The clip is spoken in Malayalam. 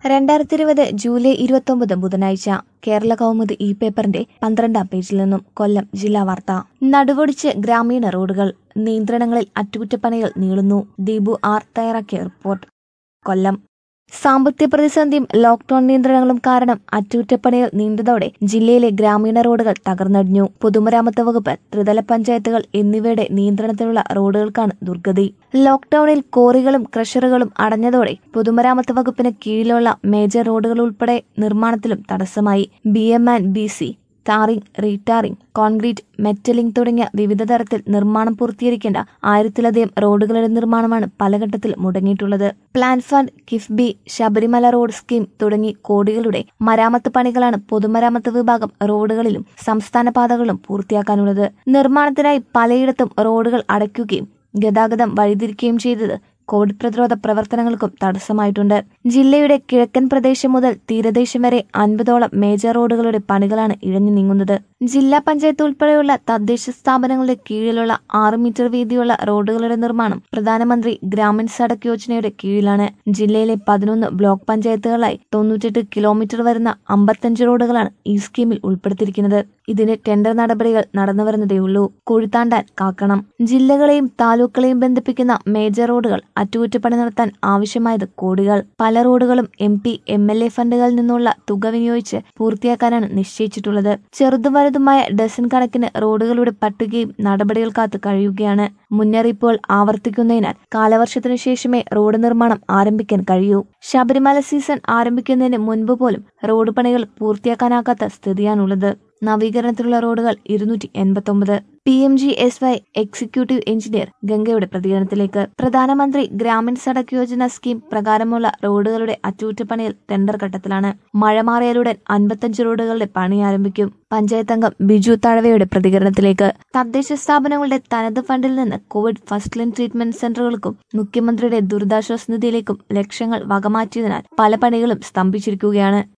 രണ്ടായിരത്തി ഇരുപത് ജൂലൈ ഇരുപത്തൊമ്പത് ബുധനാഴ്ച കേരള കൗമുദി ഇ പേപ്പറിന്റെ പന്ത്രണ്ടാം പേജിൽ നിന്നും കൊല്ലം ജില്ലാ വാർത്ത നടുവൊടിച്ച് ഗ്രാമീണ റോഡുകൾ നിയന്ത്രണങ്ങളിൽ അറ്റകുറ്റപ്പണികൾ നീളുന്നു ദീപു ആർ തയ്യാറാക്കിയ റിപ്പോർട്ട് കൊല്ലം സാമ്പത്തിക പ്രതിസന്ധിയും ലോക്ഡൌൺ നിയന്ത്രണങ്ങളും കാരണം അറ്റകുറ്റപ്പണികൾ നീണ്ടതോടെ ജില്ലയിലെ ഗ്രാമീണ റോഡുകൾ തകർന്നടിഞ്ഞു പൊതുമരാമത്ത് വകുപ്പ് ത്രിതല പഞ്ചായത്തുകൾ എന്നിവയുടെ നിയന്ത്രണത്തിലുള്ള റോഡുകൾക്കാണ് ദുർഗതി ലോക്ഡൌണിൽ കോറികളും ക്രഷറുകളും അടഞ്ഞതോടെ പൊതുമരാമത്ത് വകുപ്പിന് കീഴിലുള്ള മേജർ റോഡുകൾ ഉൾപ്പെടെ നിർമ്മാണത്തിലും തടസ്സമായി B M and B C tarring retarring concrete metalling തുടങ്ങിയ വിവിധ തരത്തിൽ നിർമ്മാണം പൂർത്തീകരിക്കേണ്ട ആയിരത്തിലധികം റോഡുകളുടെ നിർമ്മാണമാണ് പല ഘട്ടത്തിൽ മുടങ്ങിയിട്ടുള്ളത് plan fund KIIFB Sabarimala road scheme തുടങ്ങി കോടികളുടെ മരാമത്ത് പണികളാണ് പൊതുമരാമത്ത് വിഭാഗം റോഡുകളിലും സംസ്ഥാന പാതകളിലും പൂർത്തിയാക്കാനുള്ളത് നിർമ്മാണത്തിനായി പലയിടത്തും റോഡുകൾ അടയ്ക്കുകയും ഗതാഗതം വഴിതിരിക്കുകയും ചെയ്തത് കോവിഡ് പ്രതിരോധ പ്രവർത്തനങ്ങൾക്കും തടസ്സമായിട്ടുണ്ട് ജില്ലയുടെ കിഴക്കൻ പ്രദേശം മുതൽ തീരദേശം വരെ അൻപതോളം മേജർ റോഡുകളുടെ പണികളാണ് ഇഴഞ്ഞു നീങ്ങുന്നത് ജില്ലാ പഞ്ചായത്ത് ഉൾപ്പെടെയുള്ള തദ്ദേശ സ്ഥാപനങ്ങളുടെ കീഴിലുള്ള ആറ് മീറ്റർ വീതിയുള്ള റോഡുകളുടെ നിർമ്മാണം പ്രധാനമന്ത്രി ഗ്രാമീൺ സഡക് യോജനയുടെ കീഴിലാണ് ജില്ലയിലെ പതിനൊന്ന് ബ്ലോക്ക് പഞ്ചായത്തുകളായി തൊണ്ണൂറ്റെട്ട് കിലോമീറ്റർ വരുന്ന അമ്പത്തഞ്ച് റോഡുകളാണ് ഈ സ്കീമിൽ ഉൾപ്പെടുത്തിയിരിക്കുന്നത് ഇതിന് ടെൻഡർ നടപടികൾ നടന്നുവരുന്നതേയുള്ളൂ കുഴിത്താണ്ടാൻ കാക്കണം ജില്ലകളെയും താലൂക്കുകളെയും ബന്ധിപ്പിക്കുന്ന മേജർ റോഡുകൾ അറ്റകുറ്റപ്പണി നടത്താൻ ആവശ്യമായത് കോടികൾ പല റോഡുകളും M P M L A ഫണ്ടുകളിൽ നിന്നുള്ള തുക വിനിയോഗിച്ച് പൂർത്തിയാക്കാനാണ് നിശ്ചയിച്ചിട്ടുള്ളത് ചെറുതും വലുതുമായ ഡസൻ കണക്കിന് റോഡുകളുടെ പട്ടികയും നടപടികൾ കാത്ത് കഴിയുകയാണ് മുന്നറിയിപ്പുകൾ ആവർത്തിക്കുന്നതിനാൽ കാലവർഷത്തിനു ശേഷമേ റോഡ് നിർമ്മാണം ആരംഭിക്കാൻ കഴിയൂ ശബരിമല സീസൺ ആരംഭിക്കുന്നതിന് മുൻപ് പോലും റോഡ് പണികൾ പൂർത്തിയാക്കാനാകാത്ത സ്ഥിതിയാണുള്ളത് നവീകരണത്തിലുള്ള റോഡുകൾ ഇരുന്നൂറ്റി എൺപത്തൊമ്പത് P M G S Y executive engineer ഗംഗയുടെ പ്രതികരണത്തിലേക്ക് പ്രധാനമന്ത്രി ഗ്രാമീൺ സഡക് യോജന സ്കീം പ്രകാരമുള്ള റോഡുകളുടെ അറ്റകുറ്റപ്പണിയിൽ ടെൻഡർ ഘട്ടത്തിലാണ് മഴ മാറിയാലുടൻ അൻപത്തഞ്ച് റോഡുകളുടെ പണി ആരംഭിക്കും പഞ്ചായത്ത് അംഗം ബിജു തഴവയുടെ പ്രതികരണത്തിലേക്ക് തദ്ദേശ സ്ഥാപനങ്ങളുടെ തനത് ഫണ്ടിൽ നിന്ന് കോവിഡ് ഫസ്റ്റ് ലൈൻ ട്രീറ്റ്മെന്റ് സെന്ററുകൾക്കും മുഖ്യമന്ത്രിയുടെ ദുരിതാശ്വാസ നിധിയിലേക്കും ലക്ഷങ്ങൾ വകമാറ്റിയതിനാൽ പല പണികളും സ്തംഭിച്ചിരിക്കുകയാണ്